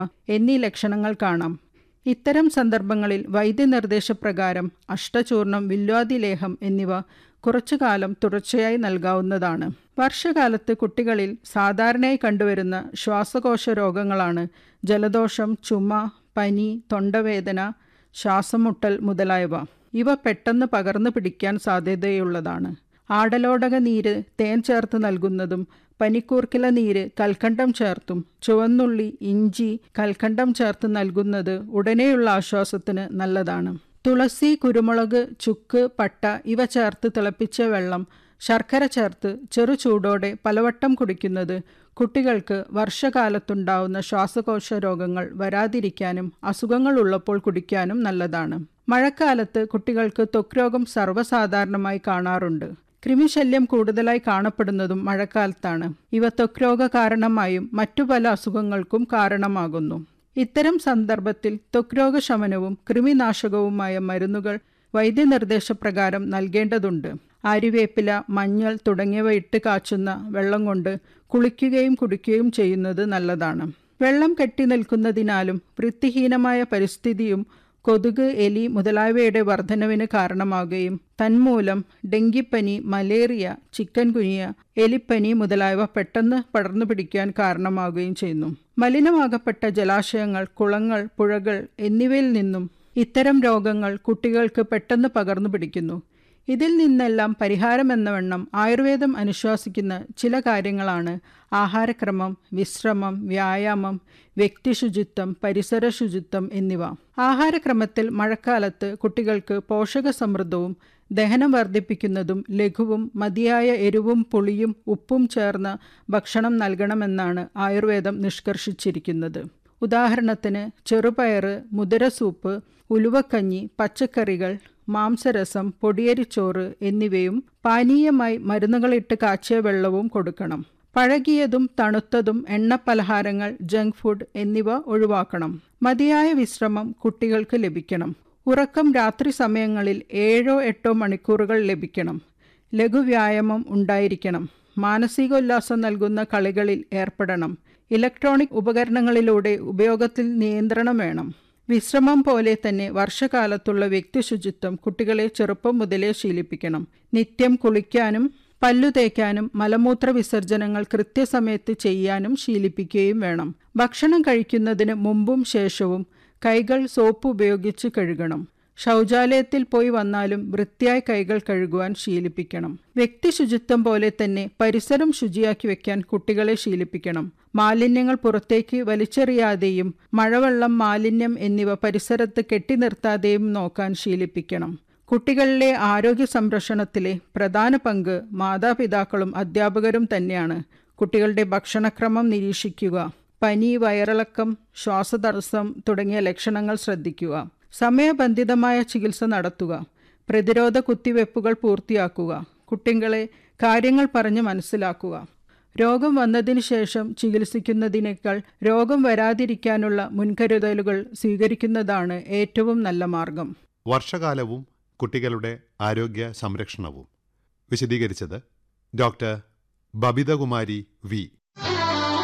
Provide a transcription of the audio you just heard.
എന്നീ ലക്ഷണങ്ങൾ കാണാം ഇത്തരം സന്ദർഭങ്ങളിൽ വൈദ്യനിർദ്ദേശപ്രകാരം അഷ്ടചൂർണം വില്വാതി ലേഹം എന്നിവ കുറച്ചു കാലം തുടർച്ചയായി നൽകാവുന്നതാണ് വർഷകാലത്ത് കുട്ടികളിൽ സാധാരണയായി കണ്ടുവരുന്ന ശ്വാസകോശ രോഗങ്ങളാണ് ജലദോഷം ചുമ പനി തൊണ്ടവേദന ശ്വാസമുട്ടൽ മുതലായവ ഇവ പെട്ടെന്ന് പകർന്നു പിടിക്കാൻ സാധ്യതയുള്ളതാണ് ആടലോടക നീര് തേൻ ചേർത്ത് നൽകുന്നതും പനിക്കൂർക്കില നീര് കൽക്കണ്ടം ചേർത്തും ചുവന്നുള്ളി ഇഞ്ചി കൽക്കണ്ടം ചേർത്ത് നൽകുന്നത് ഉടനെയുള്ള ആശ്വാസത്തിന് നല്ലതാണ് തുളസി കുരുമുളക് ചുക്ക് പട്ട ഇവ ചേർത്ത് തിളപ്പിച്ച വെള്ളം ശർക്കര ചേർത്ത് ചെറു ചൂടോടെ പലവട്ടം കുടിക്കുന്നത് കുട്ടികൾക്ക് വർഷകാലത്തുണ്ടാവുന്ന ശ്വാസകോശ രോഗങ്ങൾ വരാതിരിക്കാനും അസുഖങ്ങൾ ഉള്ളപ്പോൾ കുടിക്കാനും നല്ലതാണ് മഴക്കാലത്ത് കുട്ടികൾക്ക് ത്വക്ക് രോഗം സർവ്വസാധാരണമായി കാണാറുണ്ട് കൃമിശല്യം കൂടുതലായി കാണപ്പെടുന്നതും മഴക്കാലത്താണ് ഇവ ത്വക്ക് രോഗ കാരണമായും മറ്റു പല അസുഖങ്ങൾക്കും കാരണമാകുന്നു ഇത്തരം സന്ദർഭത്തിൽ ത്വക്ക് രോഗശമനവും കൃമിനാശകവുമായ മരുന്നുകൾ വൈദ്യനിർദ്ദേശപ്രകാരം നൽകേണ്ടതുണ്ട് ആര്യവേപ്പില മഞ്ഞൾ തുടങ്ങിയവ ഇട്ട് കാച്ചുന്ന വെള്ളം കൊണ്ട് കുളിക്കുകയും കുടിക്കുകയും ചെയ്യുന്നത് നല്ലതാണ് വെള്ളം കെട്ടി നിൽക്കുന്നതിനാലും വൃത്തിഹീനമായ പരിസ്ഥിതിയും കൊതുക് എലി മുതലായവയുടെ വർധനവിന് കാരണമാവുകയും തന്മൂലം ഡെങ്കിപ്പനി മലേറിയ ചിക്കൻ കുനിയ എലിപ്പനി മുതലായവ പെട്ടെന്ന് പടർന്നു പിടിക്കാൻ കാരണമാവുകയും ചെയ്യുന്നു മലിനമാകപ്പെട്ട ജലാശയങ്ങൾ കുളങ്ങൾ പുഴകൾ എന്നിവയിൽ നിന്നും ഇത്തരം രോഗങ്ങൾ കുട്ടികൾക്ക് പെട്ടെന്ന് പകർന്നു പിടിക്കുന്നു ഇതിൽ നിന്നെല്ലാം പരിഹാരമെന്നവണ്ണം ആയുർവേദം അനുശ്വാസിക്കുന്ന ചില കാര്യങ്ങളാണ് ആഹാരക്രമം വിശ്രമം വ്യായാമം വ്യക്തിശുചിത്വം പരിസര ശുചിത്വം എന്നിവ ആഹാരക്രമത്തിൽ മഴക്കാലത്ത് കുട്ടികൾക്ക് പോഷകസമൃദ്ധവും ദഹനം വർദ്ധിപ്പിക്കുന്നതും ലഘുവും മതിയായ എരിവും പുളിയും ഉപ്പും ചേർന്ന ഭക്ഷണം നൽകണമെന്നാണ് ആയുർവേദം നിഷ്കർഷിച്ചിരിക്കുന്നത് ഉദാഹരണത്തിന് ചെറുപയറ് മുതിരസൂപ്പ് ഉലുവക്കഞ്ഞി പച്ചക്കറികൾ മാംസരസം പൊടിയരിച്ചോറ് എന്നിവയും പാനീയമായി മരുന്നുകളിട്ട് കാച്ചിയ വെള്ളവും കൊടുക്കണം പഴകിയതും തണുത്തതും എണ്ണപ്പലഹാരങ്ങൾ ജങ്ക് ഫുഡ് എന്നിവ ഒഴിവാക്കണം മതിയായ വിശ്രമം കുട്ടികൾക്ക് ലഭിക്കണം ഉറക്കം രാത്രി സമയങ്ങളിൽ ഏഴോ എട്ടോ മണിക്കൂറുകൾ ലഭിക്കണം ലഘുവ്യായാമം ഉണ്ടായിരിക്കണം മാനസികോല്ലാസം നൽകുന്ന കളികളിൽ ഏർപ്പെടണം ഇലക്ട്രോണിക് ഉപകരണങ്ങളിലൂടെ ഉപയോഗത്തിൽ നിയന്ത്രണം വേണം വിശ്രമം പോലെ തന്നെ വർഷകാലത്തുള്ള വ്യക്തിശുചിത്വം കുട്ടികളെ ചെറുപ്പം മുതലേ ശീലിപ്പിക്കണം നിത്യം കുളിക്കാനും പല്ലു തേക്കാനും മലമൂത്ര വിസർജനങ്ങൾ കൃത്യസമയത്ത് ചെയ്യാനും ശീലിപ്പിക്കുകയും വേണം ഭക്ഷണം കഴിക്കുന്നതിന് മുമ്പും ശേഷവും കൈകൾ സോപ്പ് ഉപയോഗിച്ച് കഴുകണം ശൗചാലയത്തിൽ പോയി വന്നാലും വൃത്തിയായി കൈകൾ കഴുകുവാൻ ശീലിപ്പിക്കണം വ്യക്തി ശുചിത്വം പോലെ തന്നെ പരിസരം ശുചിയാക്കി വെക്കാൻ കുട്ടികളെ ശീലിപ്പിക്കണം മാലിന്യങ്ങൾ പുറത്തേക്ക് വലിച്ചെറിയാതെയും മഴവെള്ളം മാലിന്യം എന്നിവ പരിസരത്ത് കെട്ടി നിർത്താതെയും നോക്കാൻ ശീലിപ്പിക്കണം കുട്ടികളിലെ ആരോഗ്യ സംരക്ഷണത്തിലെ പ്രധാന പങ്ക് മാതാപിതാക്കളും അധ്യാപകരും തന്നെയാണ് കുട്ടികളുടെ ഭക്ഷണക്രമം നിരീക്ഷിക്കുക പനി വയറിളക്കം ശ്വാസതടസ്സം തുടങ്ങിയ ലക്ഷണങ്ങൾ ശ്രദ്ധിക്കുക സമയബന്ധിതമായ ചികിത്സ നടത്തുക പ്രതിരോധ കുത്തിവെപ്പുകൾ പൂർത്തിയാക്കുക കുട്ടികളെ കാര്യങ്ങൾ പറഞ്ഞ് മനസ്സിലാക്കുക രോഗം വന്നതിന് ശേഷം ചികിത്സിക്കുന്നതിനേക്കാൾ രോഗം വരാതിരിക്കാനുള്ള മുൻകരുതലുകൾ സ്വീകരിക്കുന്നതാണ് ഏറ്റവും നല്ല മാർഗം വർഷകാലവും കുട്ടികളുടെ ആരോഗ്യ സംരക്ഷണവും വിശദീകരിച്ചത് ഡോക്ടർ ബബിതകുമാരി വി